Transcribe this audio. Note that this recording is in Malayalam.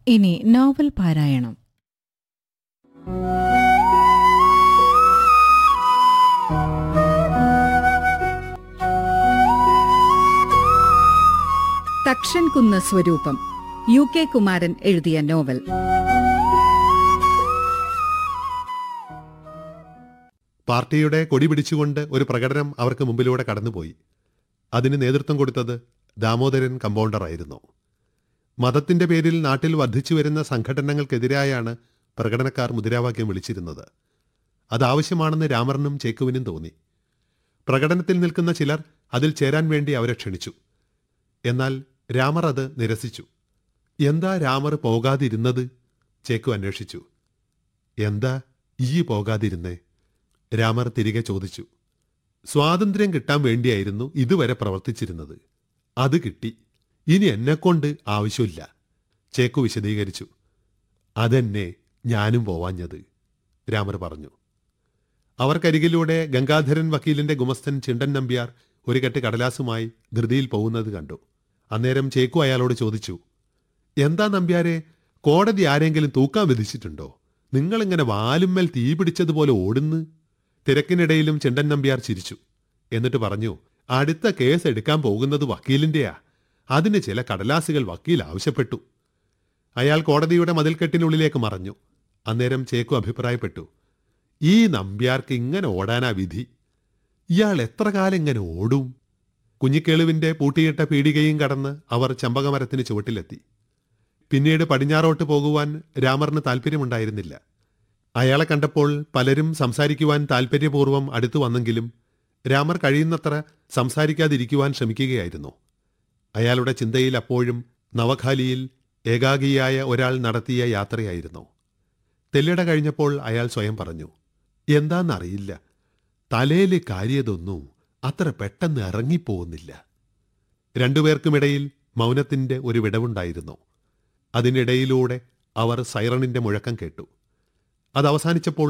ഇനി നോവൽ പാരായണം തക്ഷൻ കുന്ന് സ്വരൂപം യു കെ കുമാരൻ എഴുതിയ നോവൽ പാർട്ടിയുടെ കൊടി പിടിച്ചുകൊണ്ട് ഒരു പ്രകടനം അവർക്ക് മുമ്പിലൂടെ കടന്നുപോയി അതിന് നേതൃത്വം കൊടുത്തത് ദാമോദരൻ കമ്പൗണ്ടറായിരുന്നു മതത്തിന്റെ പേരിൽ നാട്ടിൽ വർദ്ധിച്ചു വരുന്ന സംഘടനകൾക്കെതിരായാണ് പ്രകടനക്കാർ മുദ്രാവാക്യം വിളിച്ചിരുന്നത് അതാവശ്യമാണെന്ന് രാമറിനും ചേക്കുവിനും തോന്നി പ്രകടനത്തിൽ നിൽക്കുന്ന ചിലർ അതിൽ ചേരാൻ വേണ്ടി അവരെ ക്ഷണിച്ചു എന്നാൽ രാമർ അത് നിരസിച്ചു എന്താ രാമർ പോകാതിരുന്നത് ചേക്കു അന്വേഷിച്ചു എന്താ ഈ പോകാതിരുന്നേ രാമർ തിരികെ ചോദിച്ചു സ്വാതന്ത്ര്യം കിട്ടാൻ വേണ്ടിയായിരുന്നു ഇതുവരെ പ്രവർത്തിച്ചിരുന്നത് അത് കിട്ടി ഇനി എന്നെക്കൊണ്ട് ആവശ്യമില്ല ചേക്കു വിശദീകരിച്ചു അതെന്നെ ഞാനും പോവാഞ്ഞത് രാമർ പറഞ്ഞു അവർക്കരികിലൂടെ ഗംഗാധരൻ വക്കീലിന്റെ ഗുമസ്തൻ ചിണ്ടൻ നമ്പ്യാർ ഒരു കെട്ട് കടലാസുമായി ധൃതിയിൽ പോകുന്നത് കണ്ടു അന്നേരം ചേക്കു അയാളോട് ചോദിച്ചു എന്താ നമ്പ്യാരെ കോടതി ആരെങ്കിലും തൂക്കാൻ വിധിച്ചിട്ടുണ്ടോ നിങ്ങളിങ്ങനെ വാലുമ്മൽ തീ പിടിച്ചതുപോലെ ഓടുന്ന് തിരക്കിനിടയിലും ചിണ്ടൻ നമ്പ്യാർ ചിരിച്ചു എന്നിട്ട് പറഞ്ഞു അടുത്ത കേസ് എടുക്കാൻ പോകുന്നത് വക്കീലിന്റെയാ അതിന് ചില കടലാസുകൾ വക്കീൽ ആവശ്യപ്പെട്ടു അയാൾ കോടതിയുടെ മതിൽക്കെട്ടിനുള്ളിലേക്ക് മറഞ്ഞു അന്നേരം ചേക്കു അഭിപ്രായപ്പെട്ടു ഈ നമ്പ്യാർക്ക് ഇങ്ങനെ ഓടാനാ വിധി ഇയാൾ എത്ര കാലം ഇങ്ങനെ ഓടും കുഞ്ഞിക്കേളുവിന്റെ പൂട്ടിയിട്ട പീടികയും കടന്ന് അവർ ചമ്പകമരത്തിന് ചുവട്ടിലെത്തി പിന്നീട് പടിഞ്ഞാറോട്ട് പോകുവാൻ രാമറിന് താല്പര്യമുണ്ടായിരുന്നില്ല അയാളെ കണ്ടപ്പോൾ പലരും സംസാരിക്കുവാൻ താല്പര്യപൂർവ്വം അടുത്തു വന്നെങ്കിലും രാമർ കഴിയുന്നത്ര സംസാരിക്കാതിരിക്കുവാൻ ശ്രമിക്കുകയായിരുന്നു അയാളുടെ ചിന്തയിൽ അപ്പോഴും നവഖാലിയിൽ ഏകാഗിയായ ഒരാൾ നടത്തിയ യാത്രയായിരുന്നു തെല്ലിട കഴിഞ്ഞപ്പോൾ അയാൾ സ്വയം പറഞ്ഞു എന്താന്നറിയില്ല തലയിലെ കാര്യതൊന്നും അത്ര പെട്ടെന്ന് ഇറങ്ങിപ്പോകുന്നില്ല രണ്ടുപേർക്കുമിടയിൽ മൗനത്തിന്റെ ഒരു വിടവുണ്ടായിരുന്നു അതിനിടയിലൂടെ അവർ സൈറണിന്റെ മുഴക്കം കേട്ടു അത് അവസാനിച്ചപ്പോൾ